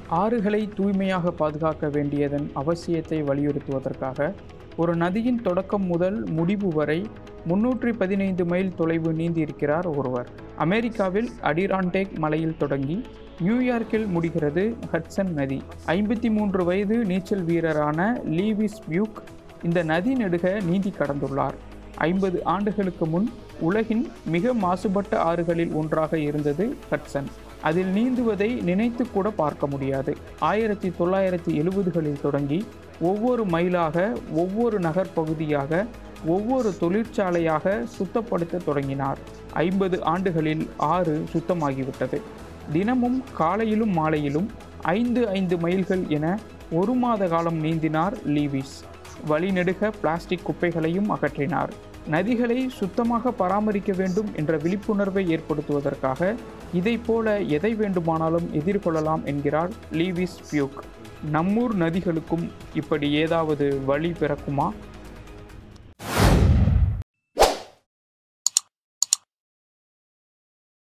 ஆறுகளை தூய்மையாக பாதுகாக்க வேண்டியதன் அவசியத்தை வலியுறுத்துவதற்காக ஒரு நதியின் தொடக்கம் முதல் முடிவு வரை முன்னூற்றி பதினைந்து மைல் தொலைவு நீந்தியிருக்கிறார் ஒருவர் அமெரிக்காவில் அடிரான்டேக் மலையில் தொடங்கி நியூயார்க்கில் முடிகிறது ஹட்சன் நதி ஐம்பத்தி மூன்று வயது நீச்சல் வீரரான லீவிஸ் பியூக் இந்த நதி நெடுக நீந்தி கடந்துள்ளார் ஐம்பது ஆண்டுகளுக்கு முன் உலகின் மிக மாசுபட்ட ஆறுகளில் ஒன்றாக இருந்தது ஹட்சன் அதில் நீந்துவதை நினைத்து கூட பார்க்க முடியாது ஆயிரத்தி தொள்ளாயிரத்தி எழுபதுகளில் தொடங்கி ஒவ்வொரு மைலாக ஒவ்வொரு நகர்ப்பகுதியாக ஒவ்வொரு தொழிற்சாலையாக சுத்தப்படுத்த தொடங்கினார் ஐம்பது ஆண்டுகளில் ஆறு சுத்தமாகிவிட்டது தினமும் காலையிலும் மாலையிலும் ஐந்து ஐந்து மைல்கள் என ஒரு மாத காலம் நீந்தினார் லீவிஸ் வழிநெடுக பிளாஸ்டிக் குப்பைகளையும் அகற்றினார் நதிகளை சுத்தமாக பராமரிக்க வேண்டும் என்ற விழிப்புணர்வை ஏற்படுத்துவதற்காக இதை போல எதை வேண்டுமானாலும் எதிர்கொள்ளலாம் என்கிறார் லீவிஸ் பியூக் நம்மூர் நதிகளுக்கும் இப்படி ஏதாவது வழி பிறக்குமா